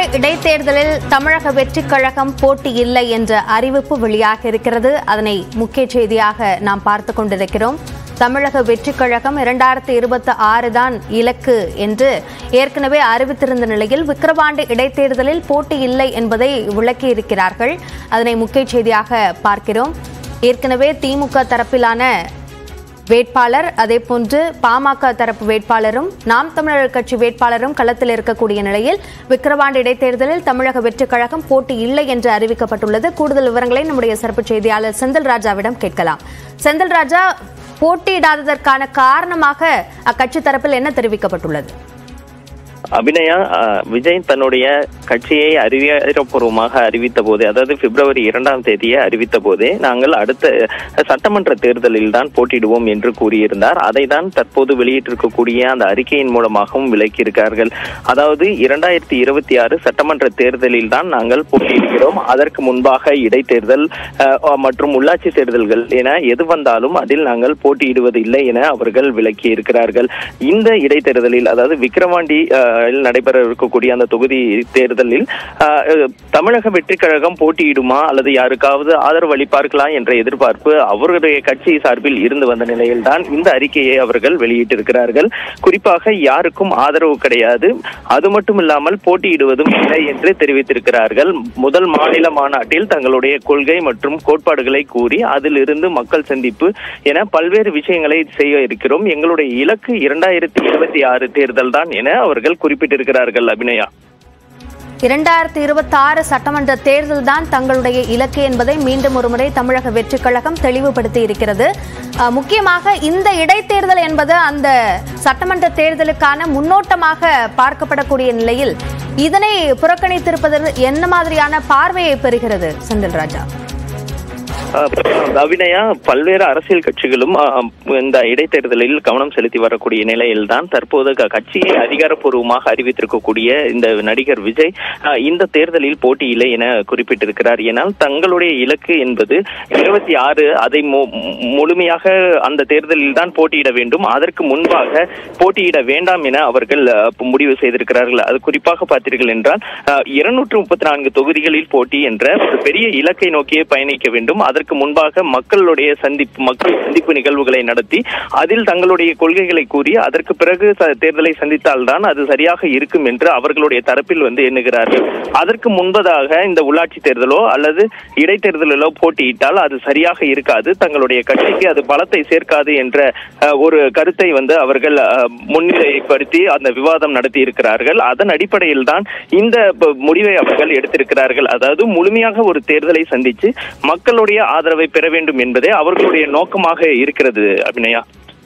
விக்கிரவாண்டி இடைத்தேர்தலில் தமிழக வெற்றிக் கழகம் போட்டி இல்லை என்ற அறிவிப்பு வெளியாக இருக்கிறது அதனை முக்கிய செய்தியாக நாம் பார்த்துக் கொண்டிருக்கிறோம் தமிழக வெற்றிக் கழகம் இரண்டாயிரத்தி இருபத்தி ஆறு தான் இலக்கு என்று ஏற்கனவே அறிவித்திருந்த நிலையில் விக்கிரவாண்டி இடைத்தேர்தலில் போட்டி இல்லை என்பதை விளக்கியிருக்கிறார்கள் அதனை முக்கிய செய்தியாக பார்க்கிறோம் ஏற்கனவே திமுக தரப்பிலான வேட்பாளர் அதேபோன்று பாமக தரப்பு வேட்பாளரும் நாம் தமிழர் கட்சி வேட்பாளரும் களத்தில் இருக்கக்கூடிய நிலையில் விக்கிரவாண்டி இடைத்தேர்தலில் தமிழக வெற்றிக் கழகம் போட்டி இல்லை என்று அறிவிக்கப்பட்டுள்ளது கூடுதல் விவரங்களை நம்முடைய சிறப்பு செய்தியாளர் செந்தில் ராஜாவிடம் கேட்கலாம் செந்தில் ராஜா போட்டியிடாததற்கான காரணமாக அக்கட்சி தரப்பில் என்ன தெரிவிக்கப்பட்டுள்ளது அபிநயா அஹ், விஜய் தன்னுடைய கட்சியை அதிகாரப்பூர்வமாக அறிவித்த போது அதாவது பிப்ரவரி இரண்டாம் தேதியை அறிவித்த போதே நாங்கள் அடுத்த சட்டமன்ற தேர்தலில் தான் போட்டியிடுவோம் என்று கூறியிருந்தார் அதை தான் தற்போது வெளியிட்டிருக்கக்கூடிய அந்த அறிக்கையின் மூலமாகவும் விளக்கியிருக்கார்கள் அதாவது இரண்டாயிரத்தி இருபத்தி ஆறு சட்டமன்ற தேர்தலில் தான் நாங்கள் போட்டியிடுகிறோம் அதற்கு முன்பாக இடைத்தேர்தல் அஹ், மற்றும் உள்ளாட்சி தேர்தல்கள் என எது வந்தாலும் அதில் நாங்கள் போட்டியிடுவது இல்லை என அவர்கள் விளக்கியிருக்கிறார்கள் இந்த இடைத்தேர்தலில் அதாவது விக்கிரவாண்டி அஹ், இல் நடைபெற இருக்கக்கூடிய அந்த தொகுதி தேர்தலில் அஹ், அஹ், தமிழக வெற்றி கழகம் போட்டியிடுமா அல்லது யாருக்காவது ஆதரவு அளிப்பார்களா என்ற எதிர்பார்ப்பு அவர்களுடைய கட்சி சார்பில் இருந்து வந்த நிலையில்தான் இந்த அறிக்கையை அவர்கள் வெளியிட்டிருக்கிறார்கள் குறிப்பாக யாருக்கும் ஆதரவு கிடையாது அது மட்டும் இல்லாமல் போட்டியிடுவதும் இல்லை என்று தெரிவித்திருக்கிறார்கள் முதல் மாநில மாநாட்டில் தங்களுடைய கொள்கை மற்றும் கோட்பாடுகளை கூறி அதிலிருந்து மக்கள் சந்திப்பு என பல்வேறு விஷயங்களை செய்ய இருக்கிறோம் எங்களுடைய இலக்கு இரண்டாயிரத்தி இருபத்தி ஆறு தேர்தல் தான் என அவர்கள் குறிப்பிட்டிருக்கிறார்கள் அபிநயா இரண்டாயிரத்தி இருபத்தி ஆறு சட்டமன்ற தேர்தல் தான் தங்களுடைய இலக்கு என்பதை மீண்டும் ஒருமுறை தமிழக வெற்றிக் கழகம் தெளிவுபடுத்தி இருக்கிறது அஹ், முக்கியமாக இந்த இடைத்தேர்தல் என்பது அந்த சட்டமன்ற தேர்தலுக்கான முன்னோட்டமாக பார்க்கப்படக்கூடிய நிலையில் இதனை புறக்கணித்திருப்பது என்ன மாதிரியான பார்வையை பெறுகிறது செந்தில் ராஜா அஹ், அபிநயா பல்வேறு அரசியல் கட்சிகளும் அஹ், இந்த இடைத்தேர்தலில் கவனம் செலுத்தி வரக்கூடிய நிலையில்தான் தற்போது க- கட்சியை அதிகாரப்பூர்வமாக அறிவித்திருக்கக்கூடிய இந்த நடிகர் விஜய் அஹ், இந்த தேர்தலில் போட்டியில்லை என குறிப்பிட்டிருக்கிறார் ஏனால் தங்களுடைய இலக்கு என்பது இருபத்தி ஆறு அதை மு- முழுமையாக அந்த தேர்தலில் தான் போட்டியிட வேண்டும் அதற்கு முன்பாக போட்டியிட வேண்டாம் என அவர்கள் அஹ், முடிவு செய்திருக்கிறார்கள் அது குறிப்பாக பார்த்தீர்கள் என்றால் இருநூற்று முப்பத்தி நான்கு தொகுதிகளில் போட்டி என்ற ஒரு பெரிய இலக்கை நோக்கியே பயணிக்க வேண்டும் அதற்கு முன்பாக மக்களுடைய சந்திப்பு மக்கள் சந்திப்பு நிகழ்வுகளை நடத்தி அதில் தங்களுடைய கொள்கைகளை கூறி அதற்கு பிறகு ச- தேர்தலை சந்தித்தால்தான் அது சரியாக இருக்கும் என்று அவர்களுடைய தரப்பில் வந்து எண்ணுகிறார்கள் அதற்கு முன்பதாக இந்த உள்ளாட்சி தேர்தலோ அல்லது இடைத்தேர்தலிலோ போட்டியிட்டால் அது சரியாக இருக்காது தங்களுடைய கட்சிக்கு அது பலத்தை சேர்க்காது என்ற அஹ், ஒரு கருத்தை வந்து அவர்கள் அஹ், முன்னிலைப்படுத்தி அந்த விவாதம் நடத்தி இருக்கிறார்கள் அதன் அடிப்படையில் தான் இந்த ப- முடிவை அவர்கள் எடுத்திருக்கிறார்கள் அதாவது முழுமையாக ஒரு தேர்தலை சந்திச்சு மக்களுடைய ஆதரவை பெற வேண்டும் என்பதே அவர்களுடைய நோக்கமாக இருக்கிறது அபிநயா